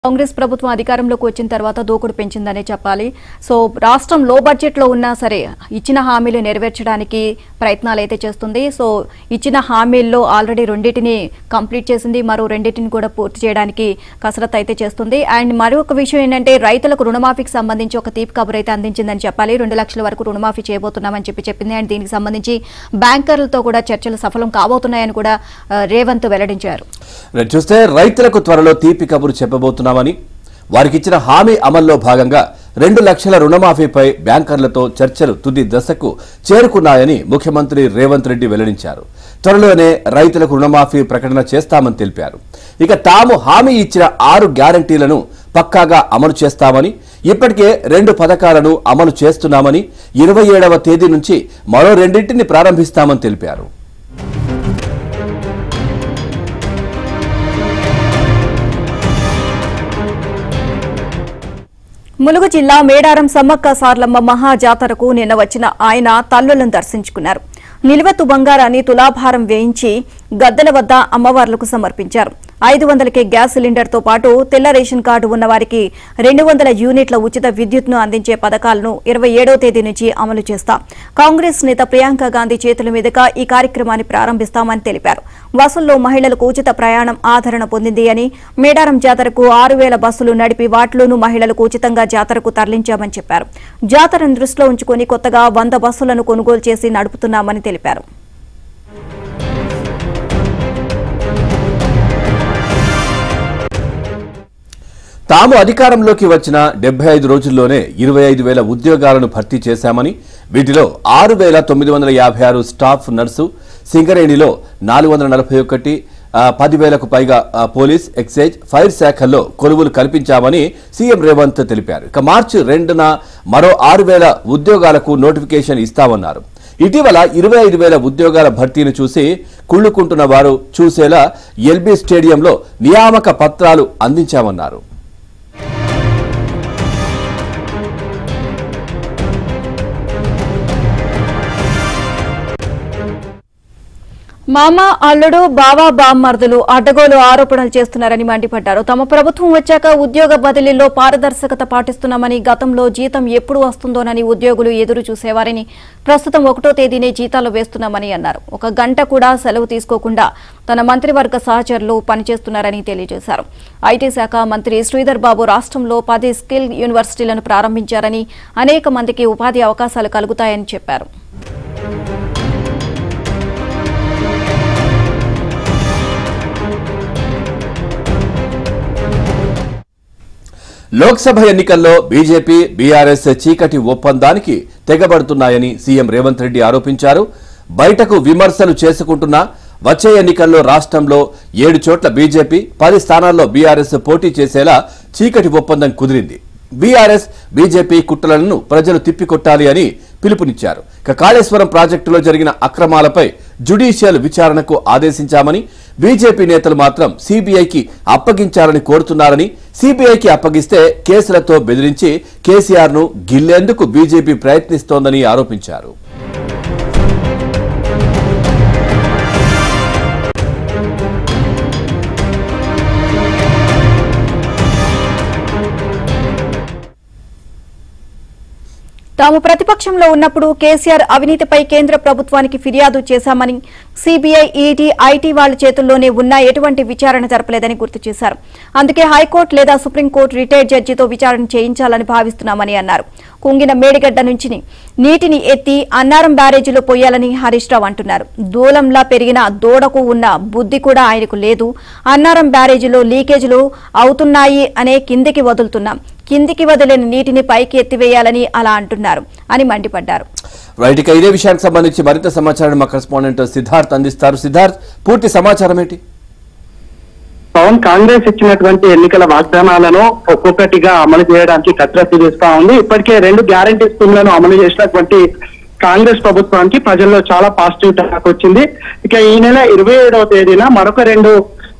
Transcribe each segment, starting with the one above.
కాంగ్రెస్ ప్రభుత్వం అధికారంలోకి వచ్చిన తర్వాత దూకుడు పెంచిందనే చెప్పాలి సో రాష్ట్రం లో బడ్జెట్ లో ఉన్నా సరే ఇచ్చిన హామీలు నెరవేర్చడానికి ప్రయత్నాలు అయితే చేస్తుంది సో ఇచ్చిన హామీల్లో ఆల్రెడీ రెండింటిని కంప్లీట్ చేసింది మరో రెండింటిని కూడా పూర్తి చేయడానికి కసరత్తు అయితే చేస్తుంది అండ్ మరొక విషయం ఏంటంటే రైతులకు రుణమాఫీకి సంబంధించి ఒక తీపి కబురు అయితే అందించిందని చెప్పాలి రెండు లక్షల వరకు రుణమాఫీ చేయబోతున్నామని చెప్పి చెప్పింది అండ్ దీనికి సంబంధించి బ్యాంకర్లతో కూడా చర్చలు సఫలం కాబోతున్నాయని కూడా ఆ, రేవంత్ వెల్లడించారు రేపు చూస్తే రైతులకు త్వరలో తీపి కబురు చెప్పబోతున్నామని వారికిచ్చిన హామీ అమల్లో భాగంగా రెండు లక్షల రుణమాఫీపై బ్యాంకర్లతో చర్చలు తుది దశకు చేరుకున్నాయని ముఖ్యమంత్రి రేవంత్ రెడ్డి వెల్లడించారు త్వరలోనే రైతులకు రుణమాఫీ ప్రకటన చేస్తామని తెలిపారు ఇక తాము హామీ ఇచ్చిన ఆరు గ్యారంటీలను పక్కాగా అమలు చేస్తామని ఇప్పటికే రెండు పథకాలను అమలు చేస్తున్నామని ఇరవై ఏడవ తేదీ నుంచి మరో రెండింటిని ప్రారంభిస్తామని తెలిపారు ములుగు జిల్లా మేడారం సమ్మక్క సార్లమ్మ మహా జాతరకు నిన్న వచ్చిన ఆయన తల్లులను దర్శించుకున్నారు నిలువెత్తు బంగారాన్ని తులాభారం వేయించి గద్దెల వద్ద అమ్మవార్లకు సమర్పించారు ఐదు వందలకే గ్యాస్ సిలిండర్తో పాటు తెల్ల రేషన్ కార్డు ఉన్న వారికి రెండు వందల యూనిట్ల ఉచిత విద్యుత్ను అందించే పథకాలను ఇరవై ఏడో తేదీ నుంచి అమలు చేస్తాం కాంగ్రెస్ నేత ప్రియాంక గాంధీ చేతుల మీదుగా ఈ కార్యక్రమాన్ని ప్రారంభిస్తామని తెలిపారు బస్సుల్లో మహిళలకు ఉచిత ప్రయాణం ఆదరణ పొందింది అని మేడారం జాతరకు ఆరు వేల బస్సులు నడిపి వాటిలోనూ మహిళలకు ఉచితంగా జాతరకు తరలించామని చెప్పారు జాతరను దృష్టిలో ఉంచుకొని కొత్తగా వంద బస్సులను కొనుగోలు చేసి నడుపుతున్నామని తెలిపారు తాము అధికారంలోకి వచ్చిన డెబ్బై ఐదు రోజుల్లోనే ఇరవై ఐదు వేల ఉద్యోగాలను భర్తీ చేశామని వీటిలో ఆరు వేల తొమ్మిది వందల యాభై ఆరు స్టాఫ్ నర్సు సింగరేణిలో నాలుగు వందల నలభై ఒకటి ఆ, పదివేలకు పైగా ఆ, పోలీస్ ఎక్సైజ్ ఫైర్ శాఖల్లో కొలువులు కల్పించామని సీఎం రేవంత్ తెలిపారు ఇక మార్చి రెండున మరో ఆరు వేల ఉద్యోగాలకు నోటిఫికేషన్ ఇస్తామన్నారు ఇటీవల ఇరవై ఐదు వేల ఉద్యోగాల భర్తీని చూసి కుళ్ళుకుంటున్న వారు చూసేలా ఎల్బీ స్టేడియంలో నియామక పత్రాలు అందించామన్నారు మామ అల్లుడు బావా బామ్మర్దులు అడ్డగోలు ఆరోపణలు చేస్తున్నారని మండిపడ్డారు తమ ప్రభుత్వం వచ్చాక ఉద్యోగ బదిలీలో పారదర్శకత పాటిస్తున్నామని గతంలో జీతం ఎప్పుడు వస్తుందోనని ఉద్యోగులు ఎదురు చూసేవారని ప్రస్తుతం ఒకటో తేదీనే జీతాలు వేస్తున్నామని అన్నారు ఒక గంట కూడా సెలవు తీసుకోకుండా తన మంత్రివర్గ సహచరులు పనిచేస్తున్నారని తెలియజేశారు ఐటీ శాఖ మంత్రి శ్రీధర్ బాబు రాష్ట్రంలో పది స్కిల్ యూనివర్సిటీలను ప్రారంభించారని అనేక మందికి ఉపాధి అవకాశాలు కలుగుతాయని చెప్పారు లోక్సభ ఎన్నికల్లో బీజేపీ బీఆర్ఎస్ చీకటి ఒప్పందానికి తెగబడుతున్నాయని సీఎం రేవంత్ రెడ్డి ఆరోపించారు బయటకు విమర్శలు చేసుకుంటున్నా వచ్చే ఎన్నికల్లో రాష్ట్రంలో ఏడు చోట్ల బీజేపీ పది స్థానాల్లో బీఆర్ఎస్ పోటీ చేసేలా చీకటి ఒప్పందం కుదిరింది బీఆర్ఎస్ బీజేపీ కుట్రలను ప్రజలు తిప్పికొట్టాలి అని పిలుపునిచ్చారు ఇక కాళేశ్వరం ప్రాజెక్టులో జరిగిన అక్రమాలపై జ్యుడిషియల్ విచారణకు ఆదేశించామని బీజేపీ నేతలు మాత్రం సీబీఐకి అప్పగించాలని కోరుతున్నారని సీబీఐకి అప్పగిస్తే కేసులతో బెదిరించి కేసీఆర్ ను గిల్లేందుకు బీజేపీ ప్రయత్నిస్తోందని ఆరోపించారు తాము ప్రతిపక్షంలో ఉన్నప్పుడు కేసీఆర్ అవినీతిపై కేంద్ర ప్రభుత్వానికి ఫిర్యాదు చేశామని సీబీఐ ఈడీ ఐటీ వాళ్ల చేతుల్లోనే ఉన్న ఎటువంటి విచారణ జరపలేదని గుర్తు చేశారు అందుకే హైకోర్టు లేదా సుప్రీంకోర్టు రిటైర్డ్ జడ్జితో విచారణ చేయించాలని భావిస్తున్నామని అన్నారు కుంగిన మేడిగడ్డ నుంచి నీటిని ఎత్తి అన్నారం బ్యారేజీలో పోయాలని హరీష్ రావు అంటున్నారు దూలంలా పెరిగిన దూడకు ఉన్న బుద్ధి కూడా ఆయనకు లేదు అన్నారం బ్యారేజీలో లీకేజీలు అవుతున్నాయి అనే కిందికి వదులుతున్నాం కిందికి వదిలిన నీటిని పైకి ఎత్తివేయాలని అలా అంటున్నారు అని మండిపడ్డారు రైట్ ఇక ఇదే విషయానికి సంబంధించి మరింత సమాచారం మా కరెస్పాండెంట్ సిద్ధార్థ్ అందిస్తారు సిద్ధార్థ్ పూర్తి సమాచారం ఏంటి పవన్ కాంగ్రెస్ ఇచ్చినటువంటి ఎన్నికల వాగ్దానాలను ఒక్కొక్కటిగా అమలు చేయడానికి కసరత్తు చేస్తా ఉంది ఇప్పటికే రెండు గ్యారంటీ స్కీమ్లను అమలు చేసినటువంటి కాంగ్రెస్ ప్రభుత్వానికి ప్రజల్లో చాలా పాజిటివ్ టాక్ వచ్చింది ఇక ఈ నెల ఇరవై ఏడవ తేదీన మరొక రెండు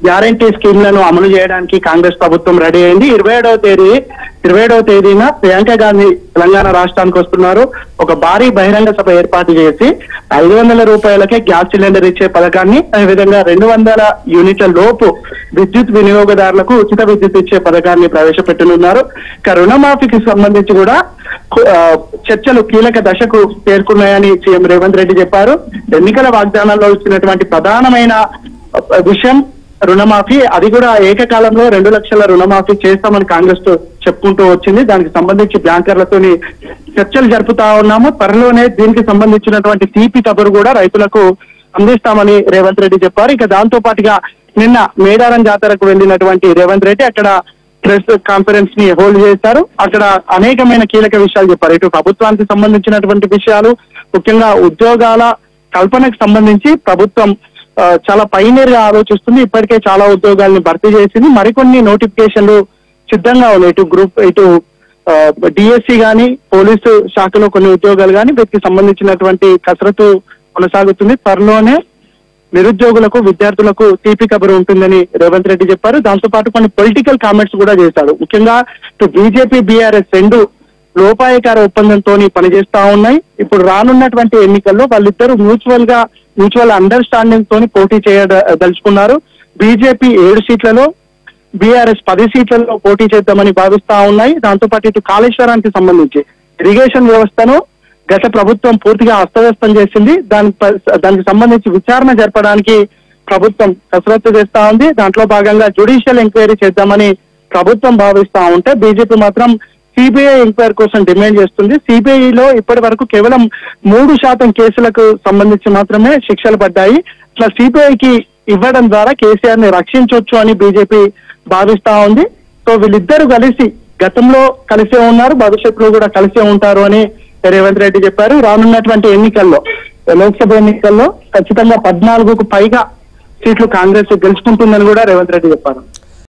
గ్యారంటీ స్కీమ్లను అమలు చేయడానికి కాంగ్రెస్ ప్రభుత్వం రెడీ అయింది ఇరవై ఏడవ తేదీ ఇరవై ఏడవ తేదీన ప్రియాంక గాంధీ తెలంగాణ రాష్ట్రానికి వస్తున్నారు ఒక భారీ బహిరంగ సభ ఏర్పాటు చేసి ఐదు వందల రూపాయలకే గ్యాస్ సిలిండర్ ఇచ్చే పథకాన్ని అదేవిధంగా రెండు వందల యూనిట్ల లోపు విద్యుత్ వినియోగదారులకు ఉచిత విద్యుత్ ఇచ్చే పథకాన్ని ప్రవేశపెట్టనున్నారు ఇక రుణమాఫీకి సంబంధించి కూడా కు- ఆ, చర్చలు కీలక దశకు చేరుకున్నాయని సీఎం రేవంత్ రెడ్డి చెప్పారు ఎన్నికల వాగ్దానాల్లో ఇచ్చినటువంటి ప్రధానమైన ఆ, విషయం రుణమాఫీ అది కూడా ఏకకాలంలో రెండు లక్షల రుణమాఫీ చేస్తామని కాంగ్రెస్ తో చెప్పుకుంటూ వచ్చింది దానికి సంబంధించి బ్యాంకర్లతోని చర్చలు జరుపుతా ఉన్నాము త్వరలోనే దీనికి సంబంధించినటువంటి తీపి కబురు కూడా రైతులకు అందిస్తామని రేవంత్ రెడ్డి చెప్పారు ఇక దాంతో పాటుగా నిన్న మేడారం జాతరకు వెళ్ళినటువంటి రేవంత్ రెడ్డి అక్కడ ప్రెస్ కాన్ఫరెన్స్ ని హోల్డ్ చేశారు అక్కడ అనేకమైన కీలక విషయాలు చెప్పారు ఇటు ప్రభుత్వానికి సంబంధించినటువంటి విషయాలు ముఖ్యంగా ఉద్యోగాల కల్పనకు సంబంధించి ప్రభుత్వం ఆ, చాలా పైనీర్ గా ఆలోచిస్తుంది ఇప్పటికే చాలా ఉద్యోగాల్ని భర్తీ చేసింది మరికొన్ని నోటిఫికేషన్లు సిద్ధంగా ఉన్నాయి ఇటు గ్రూప్ ఇటు డిఎస్సి గాని పోలీసు శాఖలో కొన్ని ఉద్యోగాలు గాని వీటికి సంబంధించినటువంటి కసరత్తు కొనసాగుతుంది త్వరలోనే నిరుద్యోగులకు విద్యార్థులకు తీపి కబురు ఉంటుందని రేవంత్ రెడ్డి చెప్పారు దాంతో పాటు కొన్ని పొలిటికల్ కామెంట్స్ కూడా చేశాడు ముఖ్యంగా ఇటు బీజేపీ బీఆర్ఎస్ రెండు లోపాయకార ఒప్పందంతో పనిచేస్తా ఉన్నాయి ఇప్పుడు రానున్నటువంటి ఎన్నికల్లో వాళ్ళిద్దరూ మ్యూచువల్ గా మ్యూచువల్ అండర్స్టాండింగ్ తోని పోటీ చేయదలుచుకున్నారు బీజేపీ ఏడు సీట్లలో బీఆర్ఎస్ పది సీట్లలో పోటీ చేద్దామని భావిస్తా ఉన్నాయి దాంతో పాటు ఇటు కాళేశ్వరానికి సంబంధించి ఇరిగేషన్ వ్యవస్థను గత ప్రభుత్వం పూర్తిగా అస్తవ్యస్తం చేసింది దాని ప- దానికి సంబంధించి విచారణ జరపడానికి ప్రభుత్వం కసరత్తు చేస్తా ఉంది దాంట్లో భాగంగా జ్యుడిషియల్ ఎంక్వైరీ చేద్దామని ప్రభుత్వం భావిస్తా ఉంటే బీజేపీ మాత్రం సిబిఐ ఎంక్వైరీ కోసం డిమాండ్ చేస్తుంది సిబిఐలో ఇప్పటి వరకు కేవలం మూడు శాతం కేసులకు సంబంధించి మాత్రమే శిక్షలు పడ్డాయి ఇట్లా సిబిఐకి ఇవ్వడం ద్వారా కేసీఆర్ ని రక్షించవచ్చు అని బీజేపీ భావిస్తా ఉంది సో వీళ్ళిద్దరూ కలిసి గతంలో కలిసే ఉన్నారు భవిష్యత్తులో కూడా కలిసే ఉంటారు అని రేవంత్ రెడ్డి చెప్పారు రానున్నటువంటి ఎన్నికల్లో లోక్సభ ఎన్నికల్లో ఖచ్చితంగా పద్నాలుగుకు పైగా సీట్లు కాంగ్రెస్ గెలుచుకుంటుందని కూడా రేవంత్ రెడ్డి చెప్పారు